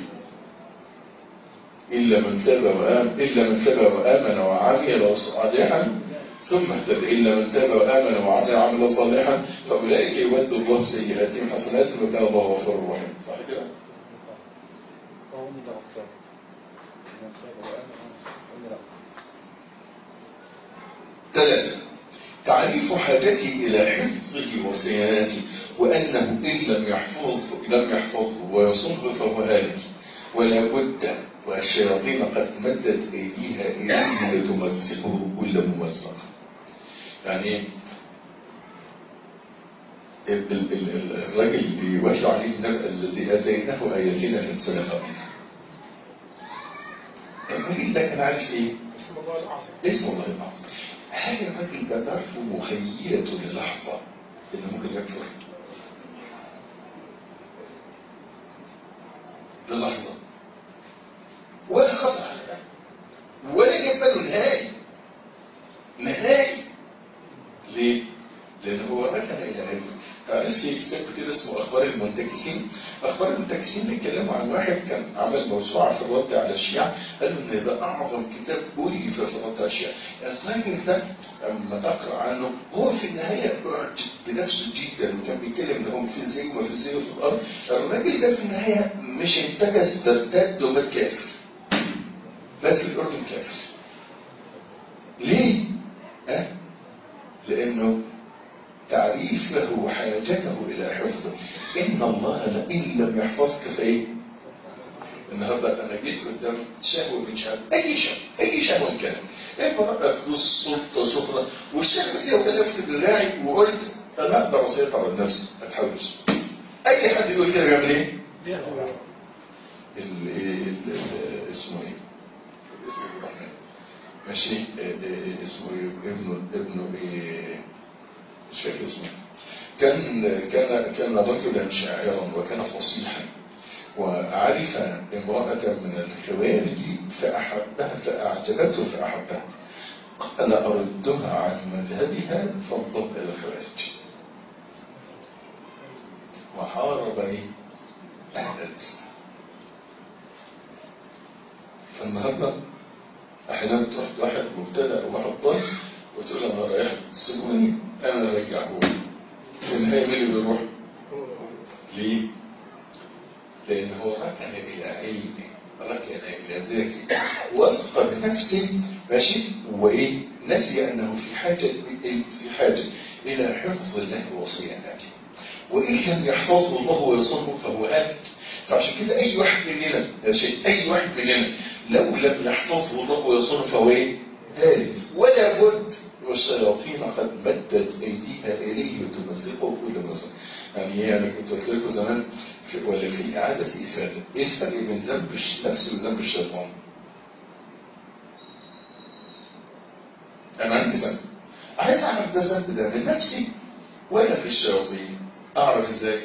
إلا من تاب وآمن إلا من تاب وآمن وعمل صالحا ثم اهتدى إلا من تاب وآمن وعمل عمل صالحا فأولئك يود الله سيئاتهم حسنات وكان الله غفورا رحيما صح كده؟ وهو متوكل من تاب وآمن وعمل ثلاثة تعريف حاجتي إلى حفظه وصيانته وأنه إن لم يحفظه لم يحفظه ويصنه فهو هالك ولا بد والشياطين قد مدت أيديها إليه لتمسكه كل ممسك يعني ال- ال- ال- الرجل بيوحي عليه النبأ الذي آتيناه آياتنا فانسلخ منها الراجل ده كان عارف ايه؟ اسم الله الأعظم اسم الله الأعظم هل الراجل ده ظرف مخيلة للحظة إنه ممكن يكفر؟ للحظة ولا خطر على باله ولا جاب باله نهائي نهائي ليه؟ لأن هو ركن إلى علم تعرف في كتاب كتير اسمه أخبار المنتكسين أخبار المنتكسين بيتكلموا عن واحد كان عمل موسوعة في الرد على الشيعة قالوا إن ده أعظم كتاب ألف في الرد على الشيعة الراجل ده لما تقرأ عنه هو في النهاية أعجب بنفسه جدا وكان بيتكلم إن هو في الزي وما في الزي وفي الأرض الراجل ده في النهاية مش انتكس ده ارتد ومات كافر مات في الأردن كافر ليه؟ ها؟ لأنه تعريفه وحاجته إلى حفظه إن الله ل- إن لم يحفظك فإيه؟ النهارده أنا جيت قدام شهوة من شهوة أي شهوة أي شهوة كان امرأة فلوس سلطة شهرة والشهوة دي وقفت بدراعي وقلت أنا أقدر أسيطر على نفسي ما تحاولش أي حد يقول كده بيعمل إيه؟ ال- ال- ال- اسمه إيه؟ اسمه الرحمن ماشي إيه- إيه- اسمه إيه؟ ابنه ابنه إيه؟ مش فاكر اسمه كان كان كان رجلا شاعرا وكان فصيحا وعرف امرأة من الخوارج فأحبها فأعجبته فأحبها قال أردها عن مذهبها فانضم إلى الخوارج وحاربني أهل الإسلام فالنهارده أحيانا تروح واحد مبتدأ وواحد ضال وتقول له أنا رايح سيبوني أنا رجعه في النهاية مين اللي بيروح؟ ليه؟ لأن هو ركن إلى علمه ركن إلى ذاته وثق بنفسه ماشي وإيه؟ نسي أنه في حاجة في حاجة إلى حفظ الله وصيانته وإن لم يحفظه الله ويصونه فهو هالك فعشان كده أي واحد مننا يا شيخ أي واحد مننا لو لم يحفظه الله ويصونه فهو إيه؟ هالك ولا بد والشياطين قد مدت أيديها إليه لتمزقه كل مزق يعني أنا كنت قلت لكم زمان في ولا في إعادة إفادة إيه الفرق بين ذنب النفس وذنب الشيطان؟ أنا عندي ذنب عايز أعرف ده ذنب ده من نفسي ولا في الشياطين؟ أعرف إزاي؟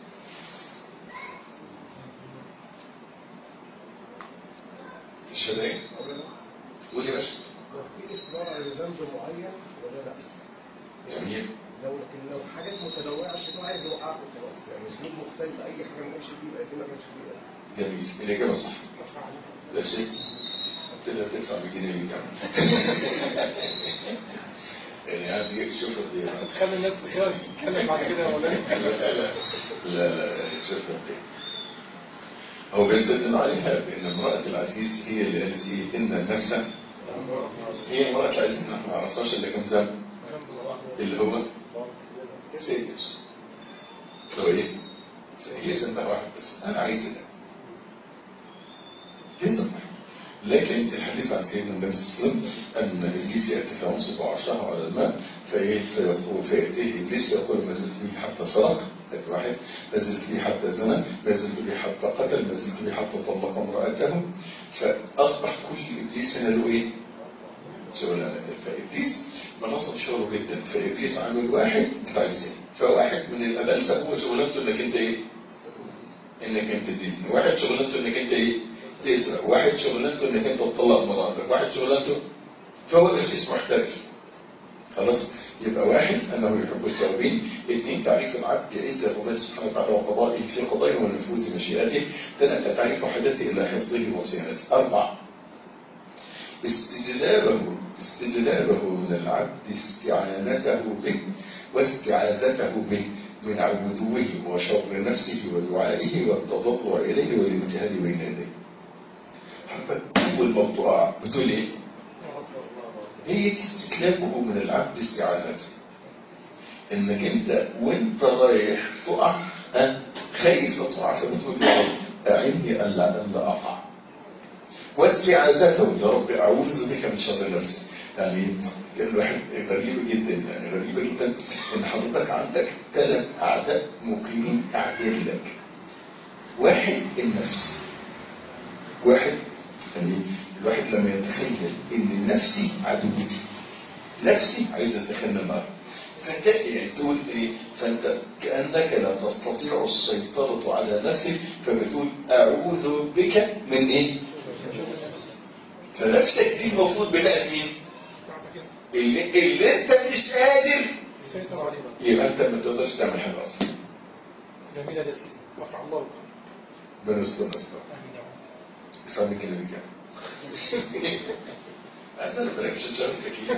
في الشياطين؟ قول لي يا باشا لو في إصرار على ذنب معين ولا بأس جميل لو لكن لو حاجات متنوعة الشيطان عايز يوقعك خلاص يعني اسلوب مختلف أي حاجة ما كانش فيه يبقى دي ما كانش فيه جميل الإجابة صح ده شيء تقدر تدفع 100 جنيه للجامعة يعني عادي شوف دي تخلي الناس تخاف تتكلم بعد كده ولا لا لا لا لا شوف دي هو بيستدل عليها بأن امرأة العزيز هي اللي قالت إيه إن النفس هي امرأة العزيز نحن ما عرفناش إلا كم ذنب اللي هو سيد يوسف هو إيه؟ هي ذنبها واحد بس أنا عايز ده هي ذنب واحد لكن الحديث عن سيدنا النبي صلى الله عليه وسلم أن إبليس يأتي فينصب عرشه على الماء في- فيقول فيأتيه إبليس يقول ما زلت به حتى سرق هذا واحد ما زلت به حتى زنى ما زلت به حتى قتل ما زلت به حتى طلق امرأته فأصبح كل إبليس هنا له إيه؟ شغلانة فإبليس منصب شغله جدا فإبليس عامل واحد بتاع الزنا فواحد من الأبلسة هو شغلانته إنك أنت إيه؟ انك انت تزني واحد شغلانته انك انت ايه تسرق واحد شغلانته انك انت تطلق مراتك واحد شغلانته فهو ابليس محترف خلاص يبقى واحد انه يحب التوابين اثنين تعريف العبد عز الرب سبحانه وتعالى وقضائه في قضائه ونفوذ مشيئته ثلاثة تعريف حاجته الى حفظه وصيانته أربعة استجلابه استجلابه من العبد استعانته به واستعاذته به من عبودوه وشر نفسه ودعائه والتضرع إليه والابتهال بين يديه حرفت أول موضوع بتقول إيه؟ هي دي استكلابه من العبد استعانته انك انت وانت رايح تقع ها خايف لا تقع فبتقول يا رب اعني الا الا اقع واستعاذته يا رب اعوذ بك من شر نفسي يعني كان الواحد غريبة جدا يعني غريبة جدا ان حضرتك عندك ثلاث اعداء مقيمين قاعدين لك واحد النفس واحد يعني الواحد لما يتخيل ان نفسي عدوتي نفسي عايزه تدخلنا النار فانت يعني تقول ايه فانت كانك لا تستطيع السيطره على نفسك فبتقول اعوذ بك من ايه فنفسك دي المفروض بتاعت مين بتاعتك انت اللي, اللي انت مش قادر سيطر عليها يبقى انت ما تقدرش تعمل حاجه اصلا جميلة يا سيدي رفع الله روحك. ربنا يستر يستر امين يا رب افهم الكلمه دي كام انا بالك مش هتشغل تكييف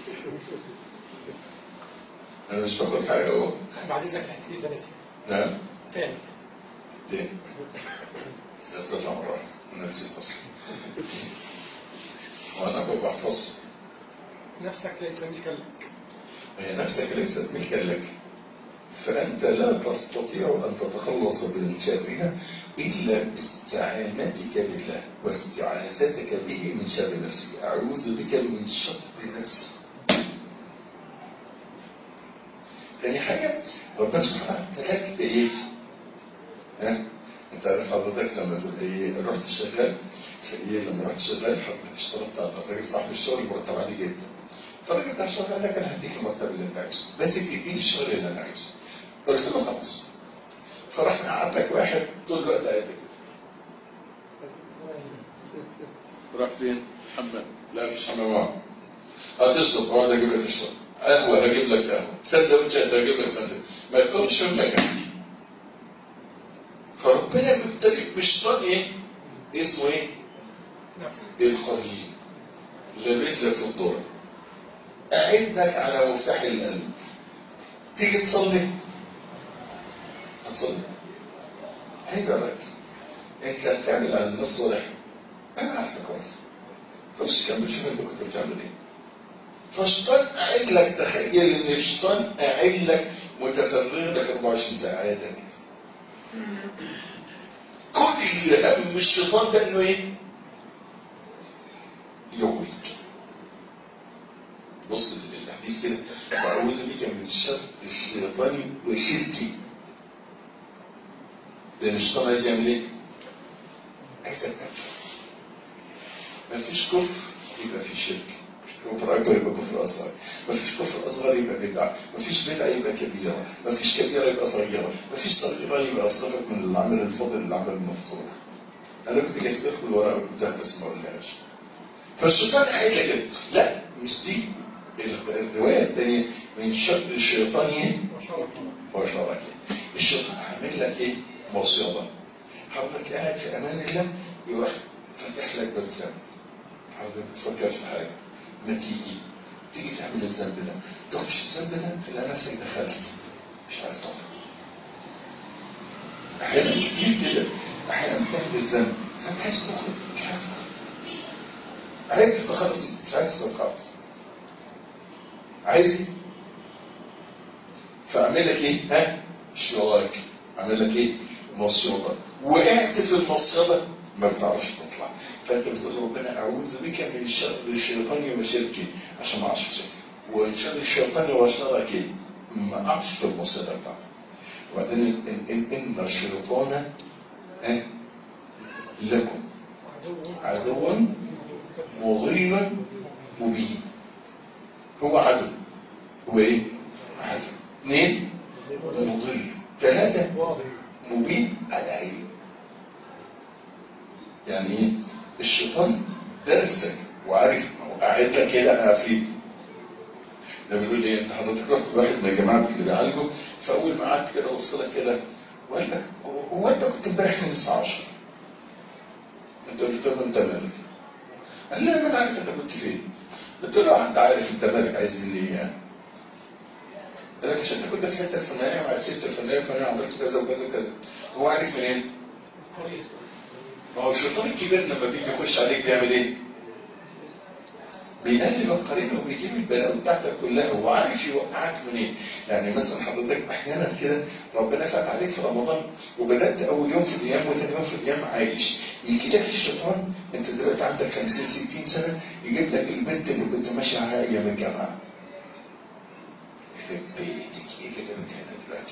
انا مش باخد حاجه اهو بعد اذنك الحته دي بناتي نعم تاني تاني لا بتطلع مرة واحدة أنا نسيت أصلا وأنا ما بحفظ نفسك ليس ملكا لك هي نفسك ليست ملكا لك فأنت لا تستطيع أن تتخلص من شرها إلا باستعانتك بالله واستعاذتك به من شر نفسك أعوذ بك من شر نفسي تاني حاجة ربنا سبحانه وتعالى بإيه؟ ها؟ انت عارف حضرتك لما تبقى ايه رحت شغال فايه لما رحت شغال حضرتك اشتغلت على الراجل صاحب الشغل مرتب عالي جدا فالراجل بتاع الشغل قال لك انا هديك المرتب اللي انت عايزه بس تديني الشغل اللي انا عايزه قلت له خلاص فرحت قعدتك واحد طول الوقت قاعد كده راح فين؟ حمام لا مفيش حمام معه هتشرب اقعد اجيب لك تشرب قهوه هجيب لك قهوه سندوتشات هجيب لك سندوتش ما يكونش في مكان فربنا مبتلي بشيطان ايه؟ اسمه ايه؟ نفسك الخليل لبيت لك الدور أعدك على مفتاح القلب تيجي تصلي هتصلي هيبقى انت هتعمل على الناس صالح انا عارفه كويس خش كمل شوف انت كنت بتعمل ايه فالشيطان قاعد لك تخيل ان الشيطان قاعد لك متفرغ لك 24 ساعه قاعد كده كل هم الشيطان ده انه ايه؟ يغويك بص الحديث كده واعوذ بك من شر الشيطان وشركي لان الشيطان عايز يعمل ايه؟ عايز يكفر مفيش كفر يبقى في شرك مفيش كفر اكبر يبقى كفر اصغر مفيش كفر اصغر يبقى بدعه مفيش بدعه يبقى كبيره مفيش كبيره يبقى صغيره مفيش صغيره يبقى اصرفت من العمل الفاضل للعمل المفتوح انا كنت جاي استخدم الورقه بتاعت بس ما قلناش فالشيطان قاعد كده لا مش دي الروايه الثانيه من شر الشيطان ايه؟ وشرك وشرك الشيطان عامل لك ايه؟ مصيبه حضرتك قاعد في امان الله يروح فاتح لك باب ذنب حضرتك بتفكر في حاجه ما تيجي تيجي تعمل الذنب ده تخش الذنب ده تلاقي نفسك دخلت مش عارف تخرج احيانا كتير كده احيانا بتعمل الذنب فانت عايز تخرج مش عارف تخرج عايز تتخلص مش عايز تتخلص عايز ايه؟ فاعمل لك ايه؟ ها؟ شراك اعمل لك ايه؟ مصيبه وقعت في المصيبه ما بتعرفش تطلع فانت بتقول ربنا اعوذ بك من شر الشيطان وشركه عشان ما اعرفش شرك ومن شر الشيطان وشركه ما اعرفش في المصيبه بتاعته وبعدين ان ان ان الشيطان ها؟ لكم عدو عدو مضل مبين هو عدو هو ايه عدو اثنين مضل ثلاثة واضح مبين على عين يعني ايه الشيطان درسك وعارف هو قاعد لك كده انا فيه ده بيقول لي انت حضرتك رحت واحد من الجماعه اللي بيعالجوا فاول ما قعدت كده بص لك كده وقال لك هو انت كنت امبارح من الساعه 10 انت قلت له انت مالك قال لي انا عارف انت كنت فين قلت له انت عارف انت مالك عايز مني ايه يعني قال لك عشان انت كنت في الحته الفلانيه مع الست الفلانيه الفلانيه عملت كذا وكذا وكذا هو عارف منين؟ طريق ما هو الشيطان الكبير لما بيجي يخش عليك بيعمل ايه؟ بيقلل القرينه وبيجيب البلاوي بتاعتك كلها وعارف يوقعك منين يعني مثلا حضرتك احيانا كده ربنا فات عليك في رمضان وبدات اول يوم في الايام وثاني يوم في الايام عايش يجي لك الشيطان انت دلوقتي عندك 50 60 سنه يجيب لك البنت اللي كنت ماشي عليها ايام الجامعه يخرب بيتك ايه كده من هنا دلوقتي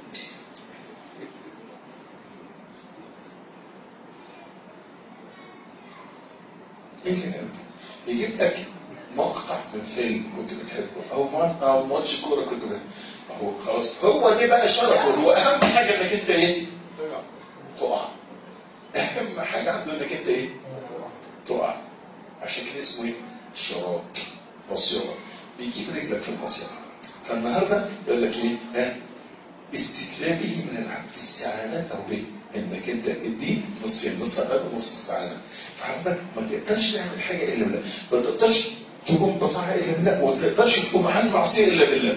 ايه كده يجيب لك مقطع من فيلم كنت بتحبه او ما- او ماتش كوره كنت بتحبه هو خلاص هو دي بقى شرفه هو اهم حاجه انك انت ايه تقع اهم حاجه عنده انك انت ايه تقع عشان كده اسمه ايه شراب مصيرة بيجيب رجلك في المصيرة فالنهارده يقول لك ايه ها استتبابه من العبد استعانته به انك انت الدين نصين نص عباده ونص استعانه فحضرتك ما تقدرش تعمل حاجه الا بالله ما تقدرش تقوم بطاعه الا بالله وما تقدرش تقوم عن معصيه الا بالله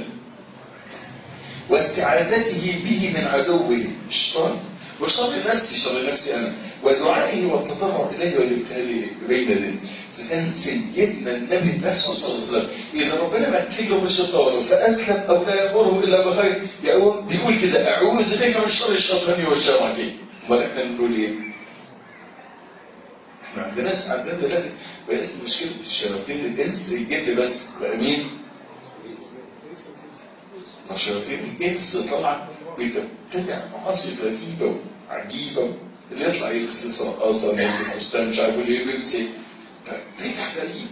واستعاذته به من عدوه الشيطان وشر نفسي شر نفسي انا ودعائه والتضرع اليه والابتهال بين يديه كان سيدنا النبي نفسه صلى الله عليه وسلم ان ربنا مكن له الشيطان فاسلم او لا يامره الا بخير يقول بيقول كده اعوذ بك من شر الشيطان والشياطين امال احنا بنقول ايه؟ احنا عندنا عندنا دلوقتي بقت مشكله الشياطين الانس الجن بس بقى مين؟ ما شياطين الانس طبعا بتبتدع معاصي غريبه وعجيبه اللي يطلع يلبس رقاصه يلبس فستان مش عارف ايه يلبس ايه بدع غريب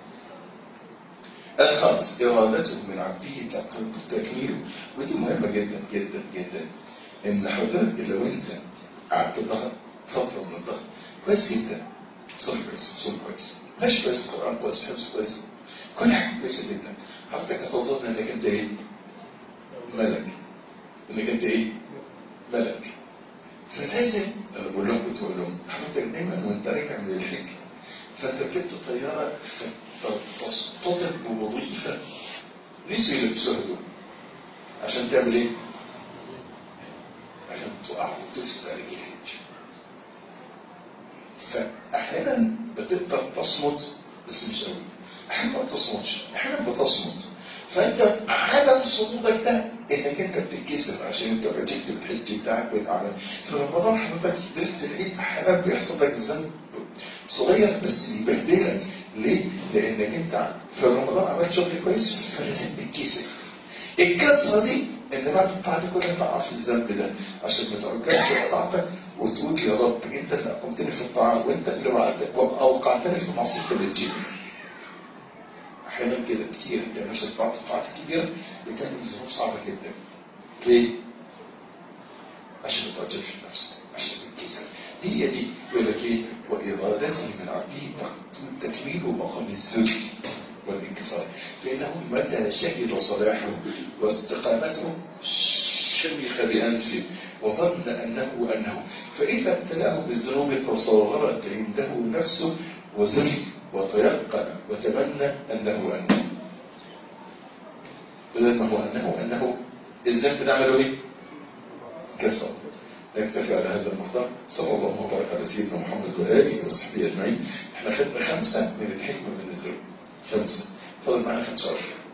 الخامس إرادته من عبده تقلب تكميله ودي مهمة جدا جدا جدا إن حضرتك لو أنت قعدت ضغط فترة من الضغط كويس جدا صلي كويس صوم كويس ماشي كويس قرآن كويس حفظ كويس كل حاجة كويسة جدا حضرتك هتظن إنك أنت إيه؟ ملك إنك أنت إيه؟ ملك فلازم أنا بقول لهم كنت بقول لهم حضرتك دايما وأنت راجع من الحج فأنت ركبت طيارة تصطدم بوظيفة نسوا يلبسوها دول عشان تعمل ايه؟ عشان تقع وتفسد عليك الحج فأحيانا بتقدر تصمت بس مش قوي أحيانا ما بتصمتش أحيانا بتصمت فأنت عدم صمودك ده إنك أنت بتتكسر عشان أنت بتكتب الحج بتاعك ويتعمل في رمضان حضرتك ليلة العيد أحيانا بيحصل لك ذنب صغير بس يبهدلك ليه؟ لأنك أنت في رمضان عملت شغل كويس فلازم تتكسر الكسرة دي ان بعد الطاعة دي كلها تقع في الذنب ده عشان ما تعجبش طاعتك وتقول يا رب انت اللي اقمتني في الطاعة وانت اللي وعدتك اوقعتني في معصية الرجيم احيانا كده كتير انت نفسك بعض الطاعات الكبيرة بتعمل ظروف صعبة جدا ليه؟ عشان ما تعجبش نفسك عشان تتكسر هي دي يقول لك ايه وإرادته من عبده تكميل مقام الذل والانكسار لأنه متى شهد صلاحه واستقامته شمخ بأنفه وظن أنه أنه فإذا ابتلاه بالذنوب تصاغرت عنده نفسه وزل وتيقن وتمنى أنه أنه بدل ما هو أنه أنه الذنب ده عمله إيه؟ كسر نكتفي على هذا المقدار صلى الله وبارك على سيدنا محمد وآله وصحبه أجمعين احنا خدنا خمسة من الحكمة من الذنوب خمسة فضل معنا خمسة عشر